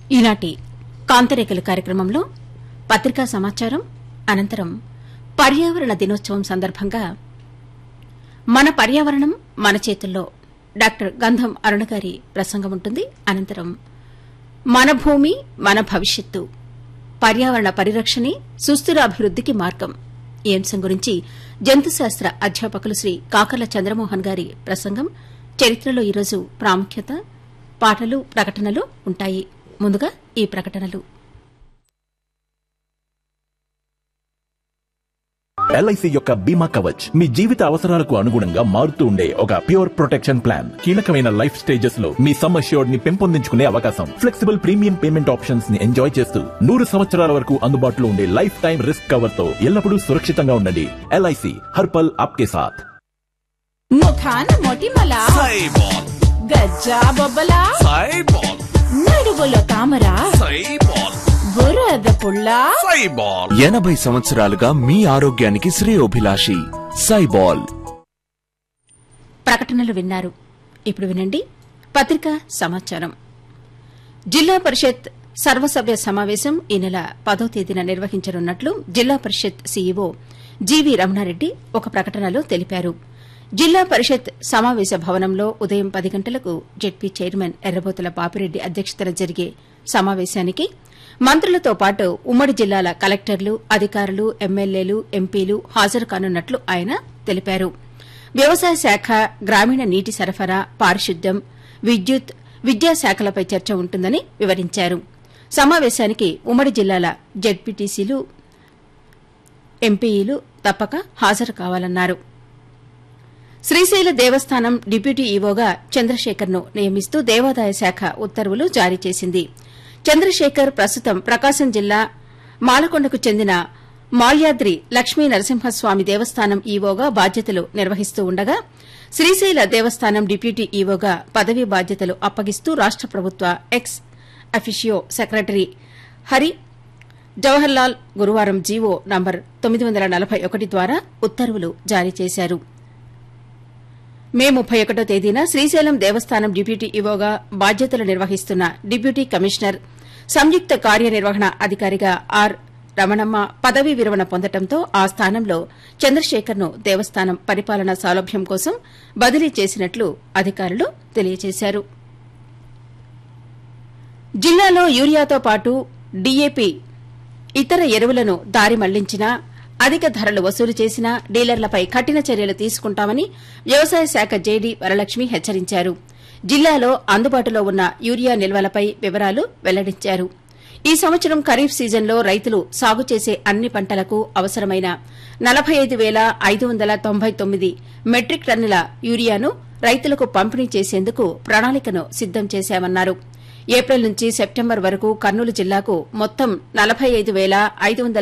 ఈనాటి కాంతరేఖలు కార్యక్రమంలో పత్రికా సమాచారం అనంతరం పర్యావరణ దినోత్సవం సందర్భంగా మన పర్యావరణం మన చేతుల్లో డాక్టర్ గంధం అరుణ గారి ప్రసంగం ఉంటుంది అనంతరం మన భూమి మన భవిష్యత్తు పర్యావరణ పరిరక్షణే సుస్థిర అభివృద్దికి మార్గం ఈ అంశం గురించి జంతుశాస్త్ర అధ్యాపకులు శ్రీ కాకర్ల చంద్రమోహన్ గారి ప్రసంగం చరిత్రలో ఈరోజు ప్రాముఖ్యత పాటలు ప్రకటనలు ఉంటాయి ముందుగా ఈ ప్రకటనలు ఎల్ఐసి యొక్క బీమా కవచ్ మీ జీవిత అవసరాలకు అనుగుణంగా మారుతూ ఉండే ఒక ప్యూర్ ప్రొటెక్షన్ ప్లాన్ కీలకమైన లైఫ్ స్టేజెస్ లో మీ సమ్ అష్యూర్డ్ ని పెంపొందించుకునే అవకాశం ఫ్లెక్సిబుల్ ప్రీమియం పేమెంట్ ఆప్షన్స్ ని ఎంజాయ్ చేస్తూ నూరు సంవత్సరాల వరకు అందుబాటులో ఉండే లైఫ్ టైం రిస్క్ కవర్ తో ఎల్లప్పుడూ సురక్షితంగా ఉండండి ఎల్ఐసి హర్పల్ ఆప్కే సాథ్ ముఖాన మొటిమల సైబాల్ గజ్జా బొబ్బల సైబాల్ నడుగులో తామర సైబాల్ బురద పుల్ల సైబాల్ ఎనభై సంవత్సరాలుగా మీ ఆరోగ్యానికి శ్రేయోభిలాషి సైబాల్ ప్రకటనలు విన్నారు ఇప్పుడు వినండి పత్రికా సమాచారం జిల్లా పరిషత్ సర్వసభ్య సమావేశం ఈ నెల పదో తేదీన నిర్వహించనున్నట్లు జిల్లా పరిషత్ సీఈఓ జీవీ రమణారెడ్డి ఒక ప్రకటనలో తెలిపారు జిల్లా పరిషత్ సమావేశ భవనంలో ఉదయం పది గంటలకు జెడ్పీ చైర్మన్ ఎర్రబోతుల పాపిరెడ్డి అధ్యక్షతన జరిగే సమావేశానికి మంత్రులతో పాటు ఉమ్మడి జిల్లాల కలెక్టర్లు అధికారులు ఎమ్మెల్యేలు ఎంపీలు హాజరు కానున్నట్లు ఆయన తెలిపారు వ్యవసాయ శాఖ గ్రామీణ నీటి సరఫరా పారిశుద్ధ్యం విద్యుత్ విద్యాశాఖలపై చర్చ ఉంటుందని వివరించారు సమావేశానికి ఉమ్మడి జిల్లాల జెడ్పీటీసీలు ఎంపీఈలు తప్పక హాజరు కావాలన్నారు శ్రీశైల దేవస్థానం డిప్యూటీ ఈవోగా చంద్రశేఖర్ను నియమిస్తూ దేవాదాయ శాఖ ఉత్తర్వులు జారీ చేసింది చంద్రశేఖర్ ప్రస్తుతం ప్రకాశం జిల్లా మాలకొండకు చెందిన మాల్యాద్రి లక్ష్మీ నరసింహస్వామి దేవస్థానం ఈవోగా బాధ్యతలు నిర్వహిస్తూ ఉండగా శ్రీశైల దేవస్థానం డిప్యూటీ ఈవోగా పదవీ బాధ్యతలు అప్పగిస్తూ రాష్ట ప్రభుత్వ ex officio secretary Hari Jawaharlal గురువారం జీవో నంబర్ తొమ్మిది వందల నలభై ఒకటి ద్వారా ఉత్తర్వులు జారీ చేశారు మే ముప్పై ఒకటో తేదీన శ్రీశైలం దేవస్థానం డిప్యూటీ ఈవోగా బాధ్యతలు నిర్వహిస్తున్న డిప్యూటీ కమిషనర్ సంయుక్త కార్యనిర్వహణ అధికారిగా ఆర్ రమణమ్మ పదవీ విరమణ పొందడంతో ఆ స్థానంలో చంద్రశేఖర్ను దేవస్థానం పరిపాలనా సౌలభ్యం కోసం బదిలీ చేసినట్లు అధికారులు తెలియజేశారు జిల్లాలో యూరియాతో పాటు డీఏపీ ఇతర ఎరువులను దారి మళ్లించినా అధిక ధరలు వసూలు చేసినా డీలర్లపై కఠిన చర్యలు తీసుకుంటామని వ్యవసాయ శాఖ జేడీ వరలక్ష్మి హెచ్చరించారు జిల్లాలో అందుబాటులో ఉన్న యూరియా నిల్వలపై వివరాలు వెల్లడించారు ఈ సంవత్సరం ఖరీఫ్ సీజన్లో రైతులు సాగు చేసే అన్ని పంటలకు అవసరమైన నలభై ఐదు పేల ఐదు వందల తొంభై తొమ్మిది మెట్రిక్ టన్నుల యూరియాను రైతులకు పంపిణీ చేసేందుకు ప్రణాళికను సిద్దం చేశామన్నారు ఏప్రిల్ నుంచి సెప్టెంబర్ వరకు కర్నూలు జిల్లాకు మొత్తం నలభై ఐదు పేల ఐదు వందల